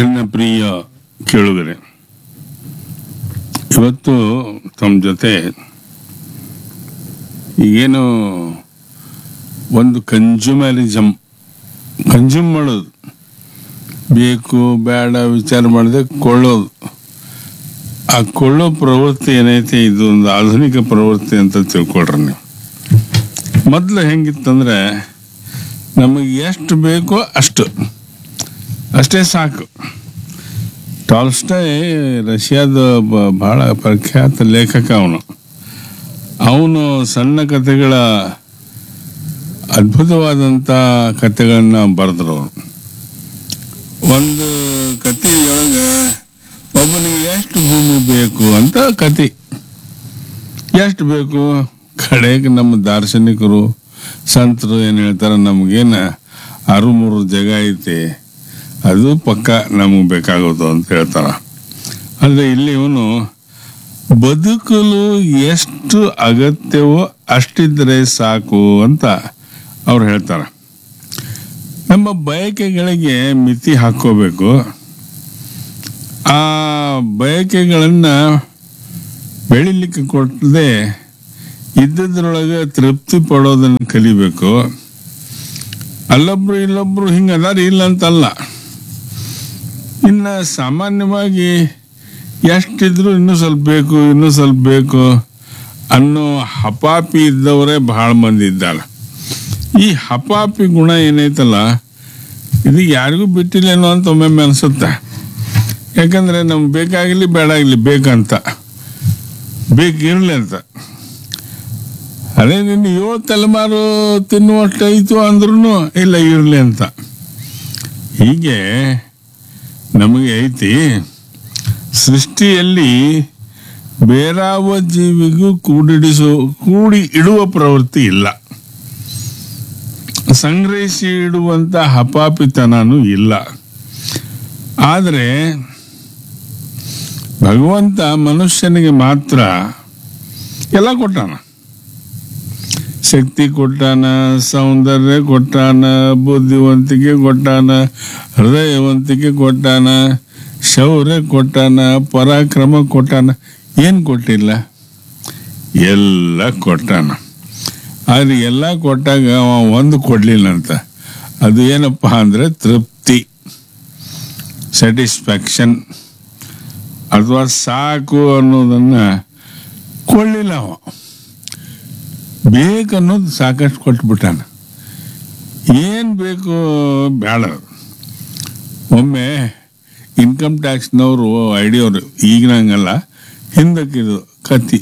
ನನ್ನ ಪ್ರಿಯ ಕೇಳುಗರೆ ಇವತ್ತು ತಮ್ಮ ಜೊತೆ ಈಗೇನು ಒಂದು ಕನ್ಸ್ಯೂಮರಿಸಮ್ ಕನ್ಸ್ಯೂಮ್ ಮಾಡೋದು ಬೇಕು ಬೇಡ ವಿಚಾರ ಮಾಡದೆ ಕೊಳ್ಳೋದು ಆ ಕೊಳ್ಳೋ ಪ್ರವೃತ್ತಿ ಏನೈತೆ ಇದು ಒಂದು ಆಧುನಿಕ ಪ್ರವೃತ್ತಿ ಅಂತ ತಿಳ್ಕೊಳ್ರಿ ನೀವು ಮೊದಲು ಹೆಂಗಿತ್ತಂದ್ರೆ ನಮಗೆ ಎಷ್ಟು ಬೇಕೋ ಅಷ್ಟು ಅಷ್ಟೇ ಸಾಕು ಟಾಲ್ಸ್ಟಾಯ್ ರಷ್ಯಾದ ಬ- ಬಹಳ ಪ್ರಖ್ಯಾತ ಲೇಖಕ ಅವನು ಅವನು ಸಣ್ಣ ಕಥೆಗಳ ಅದ್ಭುತವಾದಂಥ ಕಥೆಗಳನ್ನ ಬರೆದ್ರು ಅವನು ಒಂದು ಕಥೆಯೊಳಗೆ ಒಬ್ಬನಿಗೆ ಎಷ್ಟು ಭೂಮಿ ಬೇಕು ಅಂತ ಕತೆ ಎಷ್ಟು ಬೇಕು ಕಡೆಗೆ ನಮ್ಮ ದಾರ್ಶನಿಕರು ಸಂತರು ಏನು ಹೇಳ್ತಾರೆ ನಮಗೇನು ಆರು ಮೂರು ಜಾಗ ಐತಿ ಅದು ಪಕ್ಕ ನಮಗೆ ಬೇಕಾಗೋದು ಅಂತ ಹೇಳ್ತಾರ ಆದರೆ ಇಲ್ಲಿ ಇವನು ಬದುಕಲು ಎಷ್ಟು ಅಗತ್ಯವೋ ಅಷ್ಟಿದ್ರೆ ಸಾಕು ಅಂತ ಅವ್ರು ಹೇಳ್ತಾರೆ ನಮ್ಮ ಬಯಕೆಗಳಿಗೆ ಮಿತಿ ಹಾಕೋಬೇಕು ಆ ಬಯಕೆಗಳನ್ನು ಬೆಳಿಲಿಕ್ಕೆ ಕೊಟ್ಟದೆ ಇದ್ದದ್ರೊಳಗೆ ತೃಪ್ತಿ ಪಡೋದನ್ನು ಕಲಿಬೇಕು ಅಲ್ಲೊಬ್ರು ಇಲ್ಲೊಬ್ರು ಹಿಂಗೆ ಅದಾರ ಇಲ್ಲ ಅಂತಲ್ಲ ಇನ್ನು ಸಾಮಾನ್ಯವಾಗಿ ಎಷ್ಟಿದ್ರು ಇನ್ನೂ ಸ್ವಲ್ಪ ಬೇಕು ಇನ್ನೂ ಸ್ವಲ್ಪ ಬೇಕು ಅನ್ನೋ ಹಪಾಪಿ ಇದ್ದವರೇ ಭಾಳ ಮಂದಿ ಇದ್ದಾರೆ ಈ ಹಪಾಪಿ ಗುಣ ಏನೈತಲ್ಲ ಇದು ಯಾರಿಗೂ ಬಿಟ್ಟಿಲ್ಲೇನೋ ಅಂತ ಒಮ್ಮೊಮ್ಮೆ ಅನಿಸುತ್ತೆ ಯಾಕಂದರೆ ನಮ್ಗೆ ಬೇಕಾಗಲಿ ಬೇಡಾಗಲಿ ಬೇಕಂತ ಬೇಕಿರಲಿ ಅಂತ ಅದೇ ನಿನ್ನ ಏಳು ತಲೆಮಾರು ತಿನ್ನುವಷ್ಟು ಐತು ಅಂದ್ರೂ ಇಲ್ಲ ಇರಲಿ ಅಂತ ಹೀಗೆ ನಮಗೆ ಐತಿ ಸೃಷ್ಟಿಯಲ್ಲಿ ಬೇರಾವ ಜೀವಿಗೂ ಕೂಡಿಡಿಸೋ ಕೂಡಿ ಇಡುವ ಪ್ರವೃತ್ತಿ ಇಲ್ಲ ಸಂಗ್ರಹಿಸಿ ಇಡುವಂಥ ಹಪಾಪಿತನೂ ಇಲ್ಲ ಆದರೆ ಭಗವಂತ ಮನುಷ್ಯನಿಗೆ ಮಾತ್ರ ಎಲ್ಲ ಕೊಟ್ಟಾನ ಶಕ್ತಿ ಕೊಟ್ಟಾನ ಸೌಂದರ್ಯ ಕೊಟ್ಟಾನ ಬುದ್ಧಿವಂತಿಕೆ ಕೊಟ್ಟಾನ ಹೃದಯವಂತಿಕೆ ಕೊಟ್ಟಾನ ಶೌರ್ಯ ಕೊಟ್ಟಾನ ಪರಾಕ್ರಮ ಕೊಟ್ಟಾನ ಏನು ಕೊಟ್ಟಿಲ್ಲ ಎಲ್ಲ ಕೊಟ್ಟಾನ ಆದರೆ ಎಲ್ಲ ಕೊಟ್ಟಾಗ ಅವ ಒಂದು ಕೊಡಲಿಲ್ಲ ಅಂತ ಅದು ಏನಪ್ಪ ಅಂದರೆ ತೃಪ್ತಿ ಸ್ಯಾಟಿಸ್ಫ್ಯಾಕ್ಷನ್ ಅಥವಾ ಸಾಕು ಅನ್ನೋದನ್ನು ಕೊಳ್ಳಿಲ್ಲ ಅವ ಬೇಕನ್ನೋದು ಸಾಕಷ್ಟು ಕೊಟ್ಬಿಟ್ಟಾನ ಏನು ಬೇಕು ಬೇಡ ಒಮ್ಮೆ ಇನ್ಕಮ್ ಟ್ಯಾಕ್ಸ್ನವರು ಐಡಿಯವರು ಈಗಿನಂಗಲ್ಲ ಹಿಂದಕ್ಕಿದು ಕತ್ತಿ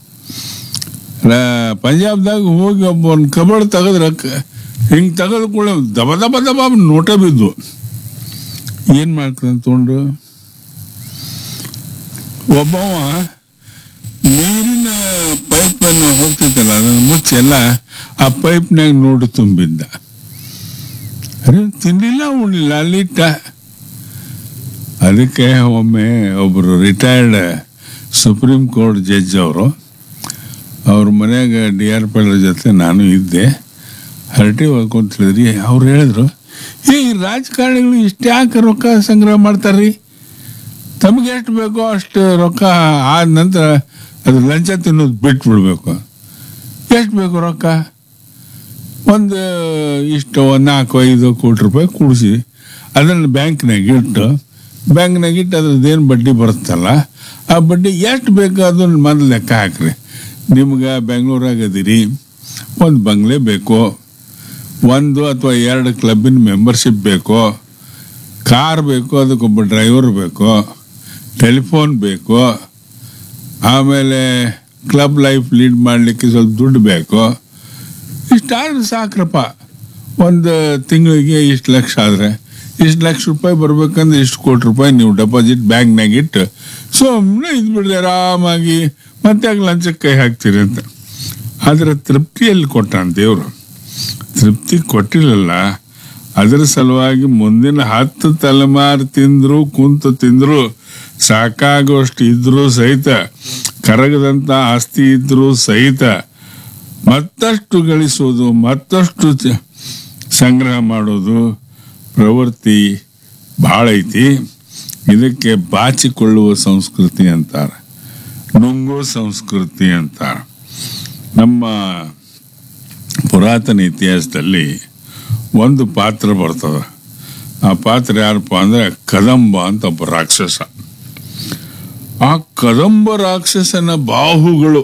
ರ- ಪಂಜಾಬ್ದಾಗ ಹೋಗಿ ಒಬ್ಬ ಒಂದು ಕಬಡ್ ತೆಗೆದ್ರೆ ಹಿಂಗೆ ತೆಗೆದು ಕೂಡ ದಬ ದಬ ದಬ ನೋಟ ಬಿದ್ದು ಏನು ಮಾಡ್ತಾನೆ ತೊಗೊಂಡು ಒಬ್ಬವ ನೀರಿನ ಪೈಪ್ ಹೋಗ್ತಿತ್ತಲ್ಲ ಅದನ್ನು ಮುಚ್ಚೆಲ್ಲ ಆ ಪೈಪ್ನಾಗ ನೋಡಿ ತುಂಬಿದ್ದ ಅರೆ ತಿನ್ನಲಿಲ್ಲ ಉಣ್ಲಿಲ್ಲ ಅಲ್ಲಿಟ್ಟ ಅದಕ್ಕೆ ಒಮ್ಮೆ ಒಬ್ಬರು ರಿಟೈರ್ಡ್ ಸುಪ್ರೀಂ ಕೋರ್ಟ್ ಜಡ್ಜ್ ಅವರು ಅವ್ರ ಮನ್ಯಾಗ ಡಿ ಆರ್ ಪಿ ಜೊತೆ ನಾನು ಇದ್ದೆ ಹರಟಿ ಹೋಗ್ಕೊಂತ ಹೇಳಿದ್ರಿ ಅವ್ರು ಹೇಳಿದ್ರು ಏ ಈ ರಾಜಕಾರಣಿಗಳು ಇಷ್ಟು ಯಾಕೆ ರೊಕ್ಕ ಸಂಗ್ರಹ ಮಾಡ್ತಾರ್ರಿ ತಮಗೆ ಎಷ್ಟು ಬೇಕೋ ಅಷ್ಟು ರೊಕ್ಕ ಆದ ನಂತರ ಅದು ಲಂಚ ತಿನ್ನೋದು ಬಿಟ್ಟು ಬಿಡಬೇಕು ಎಷ್ಟು ಬೇಕು ರೊಕ್ಕ ಒಂದು ಇಷ್ಟು ಒಂದು ನಾಲ್ಕು ಐದು ಕೋಟಿ ರೂಪಾಯಿ ಕೂಡಿಸಿ ಅದನ್ನು ಬ್ಯಾಂಕ್ನಾಗ ಇಟ್ಟು ಬ್ಯಾಂಕ್ನಾಗ ಇಟ್ಟು ಅದ್ರದ್ದೇನು ಬಡ್ಡಿ ಬರುತ್ತಲ್ಲ ಆ ಬಡ್ಡಿ ಎಷ್ಟು ಬೇಕು ಅದನ್ನ ಮೊದಲು ಲೆಕ್ಕ ಹಾಕ್ರಿ ನಿಮ್ಗೆ ಬೆಂಗಳೂರಾಗ ಅದೀರಿ ಒಂದು ಬಂಗ್ಲೆ ಬೇಕು ಒಂದು ಅಥವಾ ಎರಡು ಕ್ಲಬ್ಬಿನ ಮೆಂಬರ್ಶಿಪ್ ಬೇಕು ಕಾರ್ ಬೇಕು ಅದಕ್ಕೊಬ್ಬ ಡ್ರೈವರ್ ಬೇಕು ಟೆಲಿಫೋನ್ ಬೇಕು ಆಮೇಲೆ ಕ್ಲಬ್ ಲೈಫ್ ಲೀಡ್ ಮಾಡಲಿಕ್ಕೆ ಸ್ವಲ್ಪ ದುಡ್ಡು ಬೇಕು ಇಷ್ಟಾದ್ರೆ ಸಾಕ್ರಪ್ಪ ಒಂದು ತಿಂಗಳಿಗೆ ಇಷ್ಟು ಲಕ್ಷ ಆದರೆ ಇಷ್ಟು ಲಕ್ಷ ರೂಪಾಯಿ ಬರ್ಬೇಕಂದ್ರೆ ಇಷ್ಟು ಕೋಟಿ ರೂಪಾಯಿ ನೀವು ಡೆಪಾಸಿಟ್ ಬ್ಯಾಂಕ್ನಾಗ ಇಟ್ಟು ಸುಮ್ಮನೆ ಇದ್ಬಿಡ್ರಿ ಆರಾಮಾಗಿ ಮತ್ತೆ ಆಗ ಲಂಚಕ್ಕೆ ಕೈ ಹಾಕ್ತೀರಿ ಅಂತ ಆದರೆ ತೃಪ್ತಿಯಲ್ಲಿ ಕೊಟ್ಟಾನ ದೇವರು ತೃಪ್ತಿ ಕೊಟ್ಟಿಲ್ಲಲ್ಲ ಅದರ ಸಲುವಾಗಿ ಮುಂದಿನ ಹತ್ತು ತಲೆಮಾರು ತಿಂದ್ರು ಕುಂತು ತಿಂದ್ರು ಸಾಕಾಗೋಷ್ಟು ಇದ್ರೂ ಸಹಿತ ಕರಗದಂತ ಆಸ್ತಿ ಇದ್ರೂ ಸಹಿತ ಮತ್ತಷ್ಟು ಗಳಿಸೋದು ಮತ್ತಷ್ಟು ಚ- ಸಂಗ್ರಹ ಮಾಡೋದು ಪ್ರವೃತ್ತಿ ಭಾಳ ಐತಿ ಇದಕ್ಕೆ ಬಾಚಿಕೊಳ್ಳುವ ಸಂಸ್ಕೃತಿ ಅಂತಾರೆ ನುಂಗೋ ಸಂಸ್ಕೃತಿ ಅಂತಾರೆ ನಮ್ಮ ಪುರಾತನ ಇತಿಹಾಸದಲ್ಲಿ ಒಂದು ಪಾತ್ರ ಬರ್ತದೆ ಆ ಪಾತ್ರ ಯಾರಪ್ಪ ಅಂದರೆ ಕದಂಬ ಅಂತ ಒಬ್ಬ ರಾಕ್ಷಸ ಆ ಕದಂಬ ರಾಕ್ಷಸನ ಬಾಹುಗಳು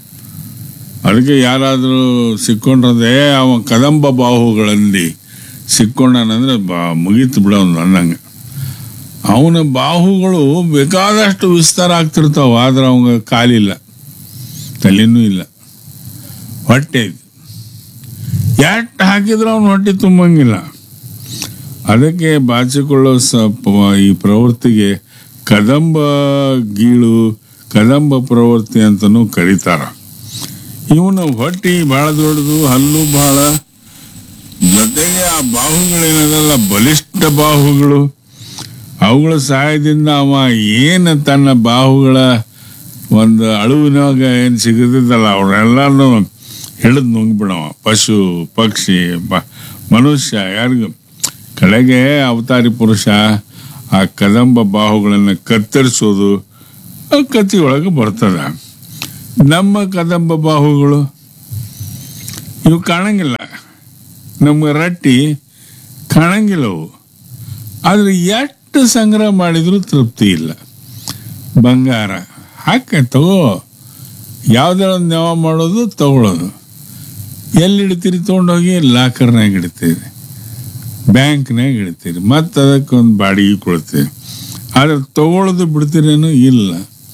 ಅದಕ್ಕೆ ಯಾರಾದರೂ ಸಿಕ್ಕೊಂಡ್ರದೆ ಅವ ಕದಂಬ ಬಾಹುಗಳಲ್ಲಿ ಸಿಕ್ಕೊಂಡನಂದ್ರೆ ಬಾ ಮುಗೀತು ಬಿಡ ಅವ್ನು ಅನ್ನಂಗೆ ಅವನ ಬಾಹುಗಳು ಬೇಕಾದಷ್ಟು ವಿಸ್ತಾರ ಆಗ್ತಿರ್ತಾವ ಆದ್ರೆ ಅವಂಗ ಕಾಲಿಲ್ಲ ತಲೆನೂ ಇಲ್ಲ ಹೊಟ್ಟೆ ಐತಿ ಎಟ್ಟು ಹಾಕಿದ್ರೆ ಅವನು ಹೊಟ್ಟೆ ತುಂಬಂಗಿಲ್ಲ ಅದಕ್ಕೆ ಬಾಚಿಕೊಳ್ಳೋ ಸ ಪ- ಈ ಪ್ರವೃತ್ತಿಗೆ ಕದಂಬ ಗೀಳು ಕದಂಬ ಪ್ರವೃತ್ತಿ ಅಂತಲೂ ಕರೀತಾರ ಇವನು ಹೊಟ್ಟಿ ಭಾಳ ದೊಡ್ಡದು ಹಲ್ಲು ಭಾಳ ಜೊತೆಗೆ ಆ ಬಾಹುಗಳೇನದಲ್ಲ ಬಲಿಷ್ಠ ಬಾಹುಗಳು ಅವುಗಳ ಸಹಾಯದಿಂದ ಅವ ಏನು ತನ್ನ ಬಾಹುಗಳ ಒಂದು ಅಳುವಿನಾಗ ಏನು ಸಿಗುತ್ತಿದ್ದಲ್ಲ ಅವರೆಲ್ಲರನ್ನು ಹಿಡಿದು ನುಂಗ್ಬಿಡವ ಪಶು ಪಕ್ಷಿ ಮ- ಮನುಷ್ಯ ಯಾರಿಗೂ ಕಡೆಗೆ ಅವತಾರಿ ಪುರುಷ ಆ ಕದಂಬ ಬಾಹುಗಳನ್ನು ಕತ್ತರಿಸೋದು ಆ ಕತ್ತಿ ಒಳಗೆ ಬರ್ತದೆ ನಮ್ಮ ಕದಂಬ ಬಾಹುಗಳು ಇವು ಕಾಣಂಗಿಲ್ಲ ನಮ್ಮ ರಟ್ಟಿ ಕಾಣಂಗಿಲ್ಲ ಅವು ಆದರೆ ಎಷ್ಟು ಸಂಗ್ರಹ ಮಾಡಿದರೂ ತೃಪ್ತಿ ಇಲ್ಲ ಬಂಗಾರ ಹಾಕ ತಗೋ ಯಾವುದರ ಒಂದು ನೆವ ಮಾಡೋದು ತಗೊಳ್ಳೋದು ಎಲ್ಲಿ ಇಡ್ತೀರಿ ತೊಗೊಂಡೋಗಿ ಲಾಕರ್ನಾಗ ಇಡ್ತೀರಿ ಬ್ಯಾಂಕ್ನಾಗ ಇಡ್ತೀರಿ ಮತ್ತು ಅದಕ್ಕೊಂದು ಬಾಡಿಗೆ ಕೊಡ್ತೀರಿ ಆದರೆ ತಗೊಳ್ಳೋದು ಬಿಡ್ತೀರೇನು ಇಲ್ಲ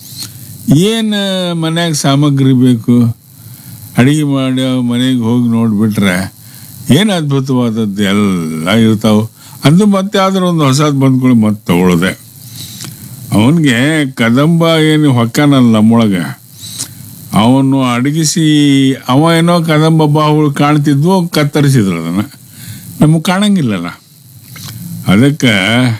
ಏನು ಮನ್ಯಾಗ ಸಾಮಗ್ರಿ ಬೇಕು ಅಡಿಗೆ ಮಾಡಿ ಮನೆಗೆ ಹೋಗಿ ನೋಡಿಬಿಟ್ರೆ ಏನು ಅದ್ಭುತವಾದದ್ದು ಎಲ್ಲ ಇರ್ತಾವೆ ಅಂದು ಮತ್ತೆ ಆದ್ರೆ ಒಂದು ಹೊಸದು ಬಂದ್ಕೊಳ್ಳಿ ಮತ್ತೆ ತಗೊಳ್ಳೋದೆ ಅವನಿಗೆ ಕದಂಬ ಏನು ಹೊಕ್ಕನಲ್ಲ ನಮ್ಮೊಳಗೆ ಅವನು ಅಡಗಿಸಿ ಅವ ಏನೋ ಕದಂಬ ಬಾಹುಗಳು ಕಾಣ್ತಿದ್ವು ಕತ್ತರಿಸಿದ್ರು ಅದನ್ನು ನಮಗೆ ಕಾಣಂಗಿಲ್ಲಲ್ಲ ಅದಕ್ಕೆ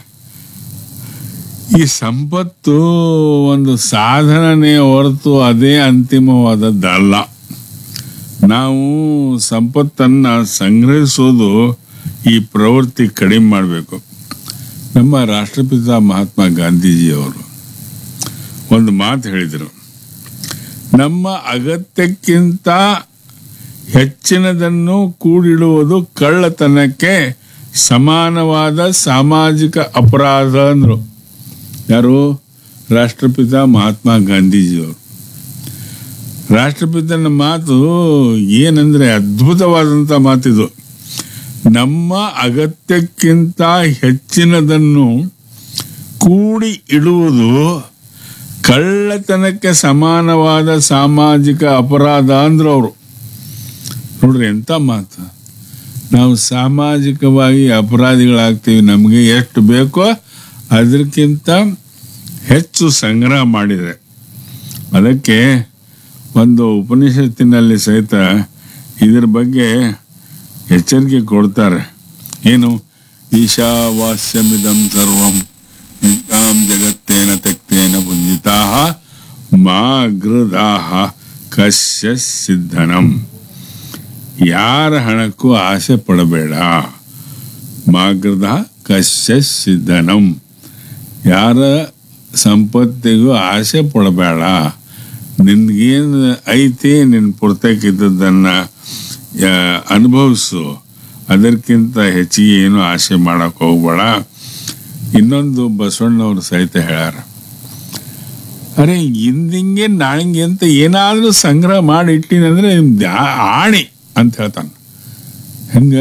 ಈ ಸಂಪತ್ತು ಒಂದು ಸಾಧನನೇ ಹೊರತು ಅದೇ ಅಂತಿಮವಾದದ್ದಲ್ಲ ನಾವು ಸಂಪತ್ತನ್ನು ಸಂಗ್ರಹಿಸೋದು ಈ ಪ್ರವೃತ್ತಿ ಕಡಿಮೆ ಮಾಡಬೇಕು ನಮ್ಮ ರಾಷ್ಟ್ರಪಿತ ಮಹಾತ್ಮ ಗಾಂಧೀಜಿಯವರು ಒಂದು ಮಾತು ಹೇಳಿದರು ನಮ್ಮ ಅಗತ್ಯಕ್ಕಿಂತ ಹೆಚ್ಚಿನದನ್ನು ಕೂಡಿಡುವುದು ಕಳ್ಳತನಕ್ಕೆ ಸಮಾನವಾದ ಸಾಮಾಜಿಕ ಅಪರಾಧ ಅಂದರು ಯಾರು ರಾಷ್ಟ್ರಪಿತ ಮಹಾತ್ಮ ಗಾಂಧೀಜಿಯವರು ರಾಷ್ಟ್ರಪಿತನ ಮಾತು ಏನಂದ್ರೆ ಅದ್ಭುತವಾದಂಥ ಮಾತಿದು ನಮ್ಮ ಅಗತ್ಯಕ್ಕಿಂತ ಹೆಚ್ಚಿನದನ್ನು ಕೂಡಿ ಇಡುವುದು ಕಳ್ಳತನಕ್ಕೆ ಸಮಾನವಾದ ಸಾಮಾಜಿಕ ಅಪರಾಧ ಅಂದ್ರು ಅವರು ನೋಡ್ರಿ ಎಂಥ ಮಾತು ನಾವು ಸಾಮಾಜಿಕವಾಗಿ ಅಪರಾಧಿಗಳಾಗ್ತೀವಿ ನಮಗೆ ಎಷ್ಟು ಬೇಕೋ ಅದಕ್ಕಿಂತ ಹೆಚ್ಚು ಸಂಗ್ರಹ ಮಾಡಿದೆ ಅದಕ್ಕೆ ಒಂದು ಉಪನಿಷತ್ತಿನಲ್ಲಿ ಸಹಿತ ಇದರ ಬಗ್ಗೆ ಎಚ್ಚರಿಕೆ ಕೊಡ್ತಾರೆ ಏನು ಈಶಾವಾಸ್ಯಮಿದಂ ಸರ್ವಂ ನಿತ್ಯಾಂ ಜಗತ್ತೇನ ತೆಕ್ತೇನ ಪುಂಜಿತಾ ಮಾ ಗೃದಾಹ ಕಶ್ಯ ಸಿದ್ಧನಂ ಯಾರ ಹಣಕ್ಕೂ ಆಸೆ ಪಡಬೇಡ ಮಾಗೃದ ಕಶ್ಯ ಸಿದ್ಧನಂ ಯಾರ ಸಂಪತ್ತಿಗೂ ಆಸೆ ಪಡಬೇಡ ನಿನ್ಗೇನು ಐತಿ ನಿನ್ನ ಪುರ್ತಕ್ಕಿದ್ದದನ್ನು ಅನುಭವಿಸು ಅದಕ್ಕಿಂತ ಹೆಚ್ಚಿಗೆ ಏನು ಆಸೆ ಮಾಡಕ್ಕೆ ಹೋಗ್ಬೇಡ ಇನ್ನೊಂದು ಬಸವಣ್ಣವ್ರು ಸಹಿತ ಹೇಳ್ಯಾರ ಅರೆ ಇಂದಿಂಗೆ ನಾಳಿಂಗೆ ಅಂತ ಏನಾದರೂ ಸಂಗ್ರಹ ಮಾಡಿ ಇಟ್ಟಿನಂದ್ರೆ ನಿಮ್ದು ಆ- ಆಣಿ ಅಂತ ಹೇಳ್ತಾನೆ ಹೆಂಗ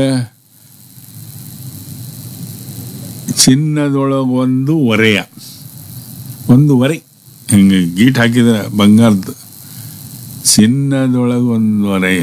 ಚಿನ್ನದೊಳಗೆ ಒಂದು ಒರೆಯ ಒಂದು ಒರೆ ಹಿಂಗೆ ಗೀಟ್ ಹಾಕಿದ್ರೆ ಬಂಗಾರದ ಚಿನ್ನದೊಳಗೆ ಒಂದು ಒರೆಯ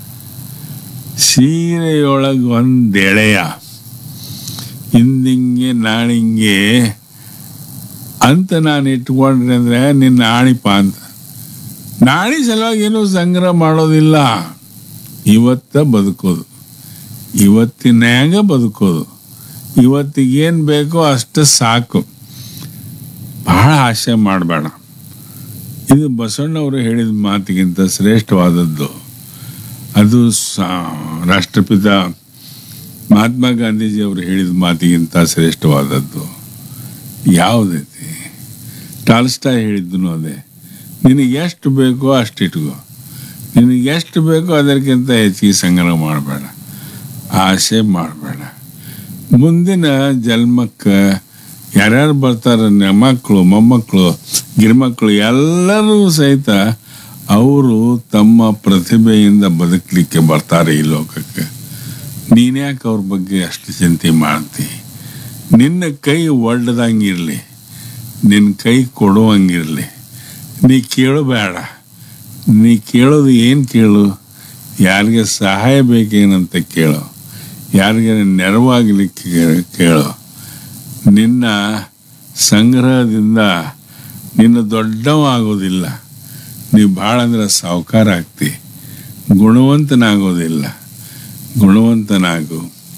ಸೀರೆಯೊಳಗೆ ಒಂದು ಎಳೆಯ ಹಿಂದಿಂಗೆ ನಾಳಿಂಗೆ ಅಂತ ನಾನು ಇಟ್ಕೊಂಡ್ರೆ ಅಂದ್ರೆ ನಿನ್ನ ಆಣಿಪ ಅಂತ ನಾಳೆ ಸಲುವಾಗಿ ಏನೂ ಸಂಗ್ರಹ ಮಾಡೋದಿಲ್ಲ ಇವತ್ತ ಬದುಕೋದು ಇವತ್ತಿನ್ಯಾಗ ಬದುಕೋದು ಇವತ್ತಿಗೇನು ಬೇಕೋ ಅಷ್ಟು ಸಾಕು ಬಹಳ ಆಸೆ ಮಾಡಬೇಡ ಇದು ಬಸವಣ್ಣವರು ಹೇಳಿದ ಮಾತಿಗಿಂತ ಶ್ರೇಷ್ಠವಾದದ್ದು ಅದು ಸ- ರಾಷ್ಟ್ರಪಿತ ಮಹಾತ್ಮ ಗಾಂಧೀಜಿ ಅವರು ಹೇಳಿದ ಮಾತಿಗಿಂತ ಶ್ರೇಷ್ಠವಾದದ್ದು ಯಾವುದೈತಿ ಟಾಲ್ಸ್ಟಾಯ್ ಹೇಳಿದ್ದನು ಅದೇ ನಿನಗೆ ಎಷ್ಟು ಬೇಕೋ ಅಷ್ಟು ಇಟ್ಕೋ ನಿನಗೆ ಎಷ್ಟು ಬೇಕೋ ಅದಕ್ಕಿಂತ ಹೆಚ್ಚಿಗೆ ಸಂಗ್ರಹ ಮಾಡಬೇಡ ಆಸೆ ಮಾಡಬೇಡ ಮುಂದಿನ ಜನ್ಮಕ್ಕೆ ಯಾರ್ಯಾರು ಬರ್ತಾರೆ ಮಕ್ಕಳು ಮೊಮ್ಮಕ್ಕಳು ಗಿರ್ಮಕ್ಕಳು ಎಲ್ಲರೂ ಸಹಿತ ಅವರು ತಮ್ಮ ಪ್ರತಿಭೆಯಿಂದ ಬದುಕಲಿಕ್ಕೆ ಬರ್ತಾರೆ ಈ ಲೋಕಕ್ಕೆ ನೀನ್ಯಾಕೆ ಅವ್ರ ಬಗ್ಗೆ ಅಷ್ಟು ಚಿಂತೆ ಮಾಡ್ತಿ ನಿನ್ನ ಕೈ ಒಡ್ಡದಂಗಿರಲಿ ನಿನ್ನ ಕೈ ಕೊಡುವಂಗಿರಲಿ ನೀ ಕೇಳಬೇಡ ನೀ ಕೇಳೋದು ಏನು ಕೇಳು ಯಾರಿಗೆ ಸಹಾಯ ಬೇಕೇನಂತ ಕೇಳು ಯಾರಿಗೆ ನೆರವಾಗಲಿಕ್ಕೆ ಕೇಳು ನಿನ್ನ ಸಂಗ್ರಹದಿಂದ ನಿನ್ನ ದೊಡ್ಡವ ಆಗೋದಿಲ್ಲ ನೀವು ಭಾಳ ಅಂದ್ರೆ ಸಾವುಕಾರ ಆಗ್ತಿ ಗುಣವಂತನಾಗೋದಿಲ್ಲ ಗುಣವಂತನಾಗು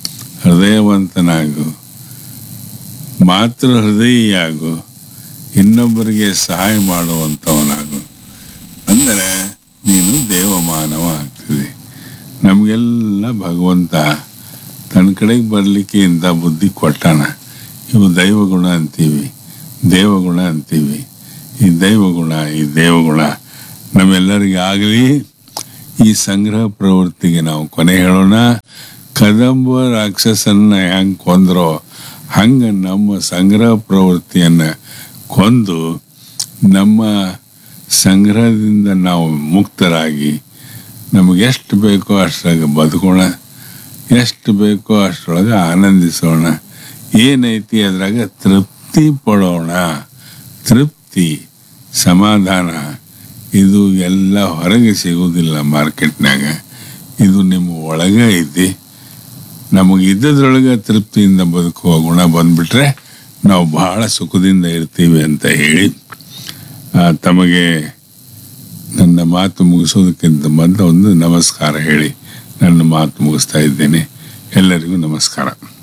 ಹೃದಯವಂತನಾಗು ಮಾತೃ ಹೃದಯಿಯಾಗು ಇನ್ನೊಬ್ಬರಿಗೆ ಸಹಾಯ ಮಾಡುವಂಥವನಾಗು ಅಂದರೆ ನೀನು ದೇವಮಾನವ ಆಗ್ತದೆ ನಮಗೆಲ್ಲ ಭಗವಂತ ತನ್ನ ಕಡೆಗೆ ಬರಲಿಕ್ಕೆ ಇಂಥ ಬುದ್ಧಿ ಕೊಟ್ಟಾನ ಇವು ದೈವಗುಣ ಅಂತೀವಿ ದೇವಗುಣ ಅಂತೀವಿ ಈ ದೈವಗುಣ ಈ ದೇವಗುಣ ನಮ್ಮೆಲ್ಲರಿಗೆ ಆಗಲಿ ಈ ಸಂಗ್ರಹ ಪ್ರವೃತ್ತಿಗೆ ನಾವು ಕೊನೆ ಹೇಳೋಣ ಕದಂಬ ರಾಕ್ಷಸನ್ನ ಹೆಂಗೆ ಕೊಂದ್ರೋ ಹಂಗೆ ನಮ್ಮ ಸಂಗ್ರಹ ಪ್ರವೃತ್ತಿಯನ್ನು ಕೊಂದು ನಮ್ಮ ಸಂಗ್ರಹದಿಂದ ನಾವು ಮುಕ್ತರಾಗಿ ನಮಗೆ ಎಷ್ಟು ಬೇಕೋ ಅಷ್ಟ್ರಾಗ ಬದುಕೋಣ ಎಷ್ಟು ಬೇಕೋ ಅಷ್ಟರೊಳಗೆ ಆನಂದಿಸೋಣ ಏನೈತಿ ಅದ್ರಾಗ ತೃಪ್ತಿ ಪಡೋಣ ತೃಪ್ತಿ ಸಮಾಧಾನ ಇದು ಎಲ್ಲ ಹೊರಗೆ ಸಿಗೋದಿಲ್ಲ ಮಾರ್ಕೆಟ್ನಾಗ ಇದು ನಿಮ್ಮ ಒಳಗೆ ಐತಿ ನಮಗೆ ಇದ್ದದ್ರೊಳಗೆ ತೃಪ್ತಿಯಿಂದ ಬದುಕುವ ಗುಣ ಬಂದ್ಬಿಟ್ರೆ ನಾವು ಬಹಳ ಸುಖದಿಂದ ಇರ್ತೀವಿ ಅಂತ ಹೇಳಿ ಆ, ತಮಗೆ ನನ್ನ ಮಾತು ಮುಗಿಸೋದಕ್ಕಿಂತ ಮೊದಲು ಒಂದು ನಮಸ್ಕಾರ ಹೇಳಿ ನನ್ನ ಮಾತು ಮುಗಿಸ್ತಾ ಇದ್ದೇನೆ ಎಲ್ಲರಿಗೂ ನಮಸ್ಕಾರ